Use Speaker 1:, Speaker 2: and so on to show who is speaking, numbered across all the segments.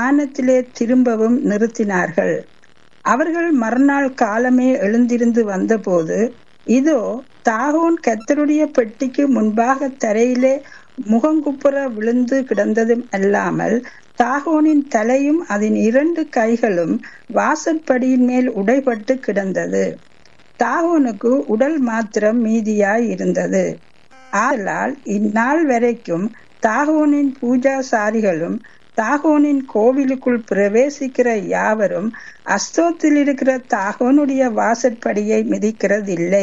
Speaker 1: ஸ்தானத்திலே திரும்பவும் நிறுத்தினார்கள் அவர்கள் மறுநாள் காலமே எழுந்திருந்து வந்தபோது இதோ தாகோன் கத்தருடைய பெட்டிக்கு முன்பாக தரையிலே முகங்குப்புற விழுந்து கிடந்ததும் அல்லாமல் தாகோனின் தலையும் அதன் இரண்டு கைகளும் வாசற்படியின் மேல் உடைபட்டு கிடந்தது தாகோனுக்கு உடல் மாத்திரம் மீதியாய் இருந்தது ஆதலால் இந்நாள் வரைக்கும் தாகோனின் பூஜாசாரிகளும் தாகோனின் கோவிலுக்குள் பிரவேசிக்கிற யாவரும் அஸ்தோத்தில் இருக்கிற தாகோனுடைய வாசற்படியை மிதிக்கிறதில்லை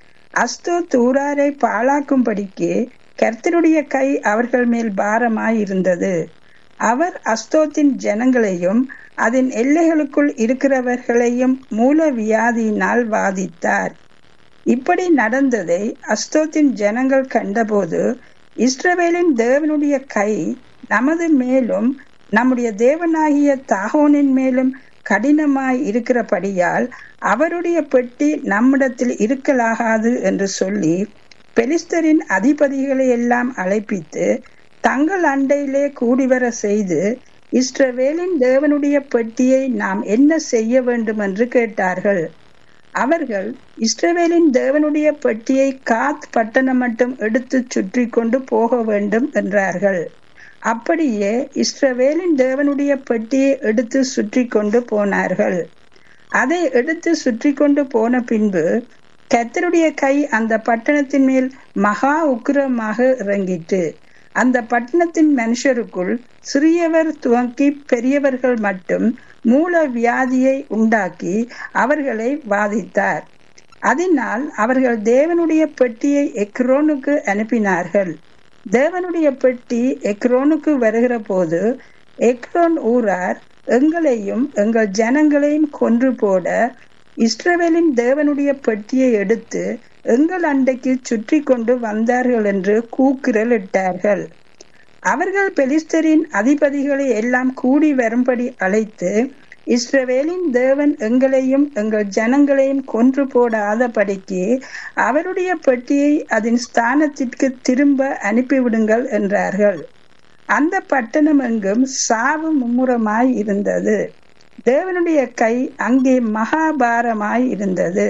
Speaker 1: அஸ்தோத் ஊராரை பாழாக்கும்படிக்கு கர்த்தருடைய கை அவர்கள் மேல் பாரமாய் இருந்தது அவர் அஸ்தோத்தின் ஜனங்களையும் அதன் எல்லைகளுக்குள் இருக்கிறவர்களையும் மூல வியாதியினால் வாதித்தார் இப்படி நடந்ததை அஸ்தோத்தின் ஜனங்கள் கண்டபோது இஸ்ரவேலின் தேவனுடைய கை நமது மேலும் நம்முடைய தேவனாகிய தாகோனின் மேலும் கடினமாய் இருக்கிறபடியால் அவருடைய பெட்டி நம்மிடத்தில் இருக்கலாகாது என்று சொல்லி பெலிஸ்தரின் அதிபதிகளை எல்லாம் அழைப்பித்து தங்கள் அண்டையிலே கூடிவர செய்து இஸ்ரவேலின் தேவனுடைய பெட்டியை நாம் என்ன செய்ய வேண்டும் என்று கேட்டார்கள் அவர்கள் இஸ்ரவேலின் தேவனுடைய பெட்டியை காத் பட்டணம் மட்டும் எடுத்து சுற்றி கொண்டு போக வேண்டும் என்றார்கள் அப்படியே இஸ்ரவேலின் தேவனுடைய பெட்டியை எடுத்து சுற்றி கொண்டு போனார்கள் அதை எடுத்து சுற்றி கொண்டு போன பின்பு கத்தருடைய கை அந்த பட்டணத்தின் மேல் மகா உக்கிரமாக இறங்கிட்டு அந்த பட்டணத்தின் மனுஷருக்குள் சிறியவர் துவங்கி பெரியவர்கள் மட்டும் மூல வியாதியை உண்டாக்கி அவர்களை வாதித்தார் அதனால் அவர்கள் தேவனுடைய பெட்டியை எக்ரோனுக்கு அனுப்பினார்கள் தேவனுடைய பெட்டி எக்ரோனுக்கு வருகிற போது எக்ரோன் ஊரார் எங்களையும் எங்கள் ஜனங்களையும் கொன்று போட இஸ்ரவேலின் தேவனுடைய பெட்டியை எடுத்து எங்கள் அண்டைக்கு சுற்றி கொண்டு வந்தார்கள் என்று கூக்குரல் இட்டார்கள் அவர்கள் பெலிஸ்தரின் அதிபதிகளை எல்லாம் கூடி வரும்படி அழைத்து இஸ்ரவேலின் தேவன் எங்களையும் எங்கள் ஜனங்களையும் கொன்று போடாதபடிக்கு அவருடைய பெட்டியை அதன் ஸ்தானத்திற்கு திரும்ப அனுப்பிவிடுங்கள் என்றார்கள் அந்த பட்டணம் எங்கும் சாவு மும்முரமாய் இருந்தது தேவனுடைய கை அங்கே மகாபாரமாய் இருந்தது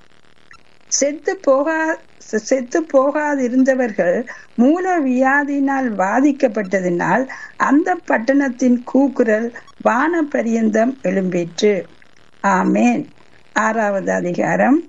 Speaker 1: செத்து போகா செத்து போகாதிருந்தவர்கள் மூல வியாதியினால் பாதிக்கப்பட்டதினால் அந்த பட்டணத்தின் கூக்குரல் வான பரியந்தம் எழும்பிற்று ஆமேன் ஆறாவது அதிகாரம்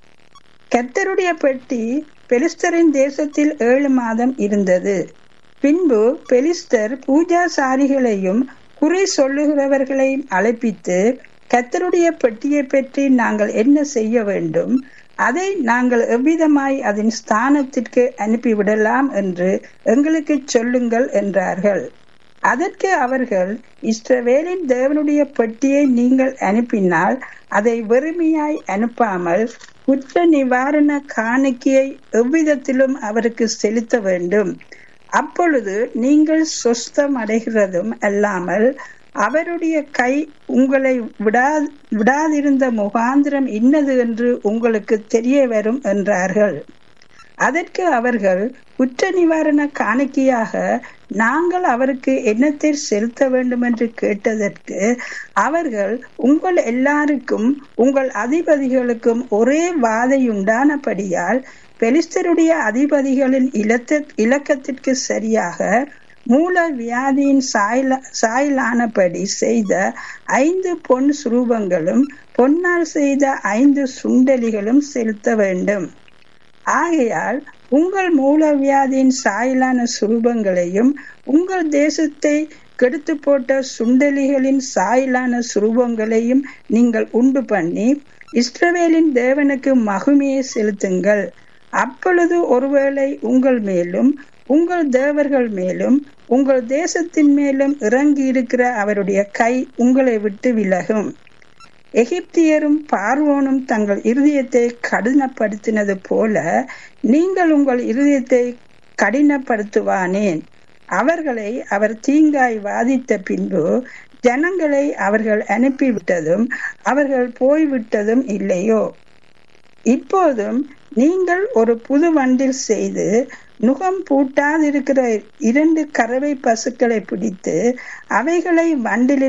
Speaker 1: கத்தருடைய பெட்டி பெலிஸ்தரின் தேசத்தில் ஏழு மாதம் இருந்தது பின்பு பெலிஸ்தர் பூஜாசாரிகளையும் குறி சொல்லுகிறவர்களையும் அழைப்பித்து கத்தருடைய பெட்டியை பற்றி நாங்கள் என்ன செய்ய வேண்டும் அதை நாங்கள் எவ்விதமாய் அதன் ஸ்தானத்திற்கு அனுப்பிவிடலாம் என்று எங்களுக்கு சொல்லுங்கள் என்றார்கள் அதற்கு அவர்கள் இஸ்ரவேலின் தேவனுடைய பெட்டியை நீங்கள் அனுப்பினால் அதை வெறுமையாய் அனுப்பாமல் குற்ற நிவாரண காணிக்கையை எவ்விதத்திலும் அவருக்கு செலுத்த வேண்டும் அப்பொழுது நீங்கள் சொஸ்தம் அடைகிறதும் அல்லாமல் அவருடைய கை உங்களை விடா விடாதிருந்த முகாந்திரம் இன்னது என்று உங்களுக்கு தெரிய வரும் என்றார்கள் அதற்கு அவர்கள் குற்ற நிவாரண காணிக்கையாக நாங்கள் அவருக்கு என்னத்தை செலுத்த வேண்டும் என்று கேட்டதற்கு அவர்கள் உங்கள் எல்லாருக்கும் உங்கள் அதிபதிகளுக்கும் ஒரே வாதையுண்டானபடியால் பெலிஸ்தருடைய அதிபதிகளின் இலத்த இலக்கத்திற்கு சரியாக மூல வியாதியின் சாயல சாயலானபடி செய்த ஐந்து பொன் சுரூபங்களும் பொன்னால் செய்த ஐந்து சுண்டலிகளும் செலுத்த வேண்டும் ஆகையால் உங்கள் மூல வியாதியின் சாயலான சுரூபங்களையும் உங்கள் தேசத்தை கெடுத்து போட்ட சுண்டலிகளின் சாயலான சுரூபங்களையும் நீங்கள் உண்டு பண்ணி இஸ்ரவேலின் தேவனுக்கு மகுமையை செலுத்துங்கள் அப்பொழுது ஒருவேளை உங்கள் மேலும் உங்கள் தேவர்கள் மேலும் உங்கள் தேசத்தின் மேலும் இறங்கி இருக்கிற அவருடைய கை உங்களை விட்டு விலகும் எகிப்தியரும் பார்வோனும் தங்கள் இருதயத்தை கடினப்படுத்தினது போல நீங்கள் உங்கள் இருதயத்தை கடினப்படுத்துவானேன் அவர்களை அவர் தீங்காய் வாதித்த பின்பு ஜனங்களை அவர்கள் அனுப்பிவிட்டதும் அவர்கள் போய்விட்டதும் இல்லையோ இப்போதும் நீங்கள் ஒரு புது வண்டில் செய்து நுகம் பூட்டாதிருக்கிற இரண்டு கறவை பசுக்களை பிடித்து அவைகளை வண்டில்